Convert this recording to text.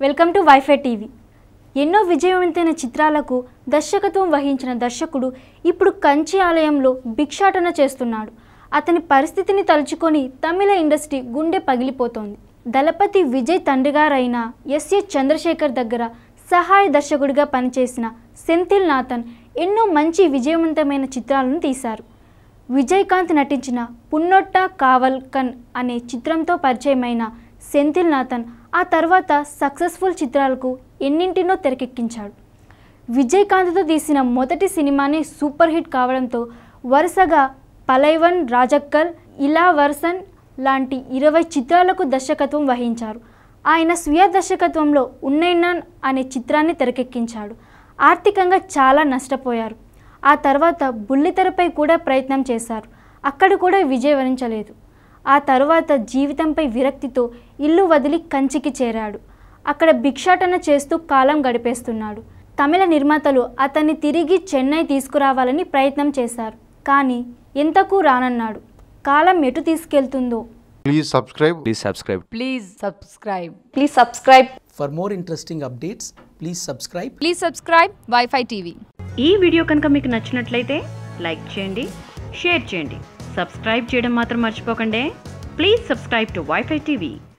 Welcome to WiFi TV ఎన్నో విజయవంతమైన చిత్రాలకు దర్శకత్వం వహించిన దర్శకుడు ఇప్పుడు కంచి ఆలయంలో భిక్షాటన చేస్తున్నాడు అతని పరిస్థితిని తలుచుకొని తమిళ ఇండస్ట్రీ గుండె పగిలిపోతోంది దళపతి విజయ్ తండ్రిగారైన ఎస్ఏ చంద్రశేఖర్ దగ్గర సహాయ దర్శకుడిగా పనిచేసిన సెంథిల్ నాథన్ ఎన్నో మంచి విజయవంతమైన చిత్రాలను తీశారు విజయకాంత్ నటించిన పున్నొట్ట కావల్ కన్ అనే చిత్రంతో పరిచయమైన సెంథిల్ నాథన్ ఆ తర్వాత సక్సెస్ఫుల్ చిత్రాలకు ఎన్నింటినో తెరకెక్కించాడు విజయకాంత్తో తీసిన మొదటి సినిమానే సూపర్ హిట్ కావడంతో వరుసగా పలైవన్ రాజక్కల్ ఇలా వర్సన్ లాంటి ఇరవై చిత్రాలకు దర్శకత్వం వహించారు ఆయన స్వీయ దర్శకత్వంలో ఉన్నైనాన్ అనే చిత్రాన్ని తెరకెక్కించాడు ఆర్థికంగా చాలా నష్టపోయారు ఆ తర్వాత బుల్లితెరపై కూడా ప్రయత్నం చేశారు అక్కడ కూడా విజయవరించలేదు ఆ తర్వాత జీవితంపై విరక్తితో ఇల్లు వదిలి కంచికి చేరాడు అక్కడ భిక్షాటన చేస్తూ కాలం గడిపేస్తున్నాడు తమిళ నిర్మాతలు అతన్ని తిరిగి చెన్నై తీసుకురావాలని ప్రయత్నం చేశారు కానీ ఎంతకు రానన్నాడు కాలం ఎటు తీసుకెళ్తుందో Please subscribe. Please subscribe. Please subscribe. Please subscribe. For more interesting updates, please subscribe Please subscribe Wi-Fi TV. ఈ వీడియో కనుక మీకు నచ్చినట్లయితే లైక్ చేయండి షేర్ చేయండి సబ్స్క్రైబ్ చేయడం మాత్రం మర్చిపోకండి please subscribe to WiFi TV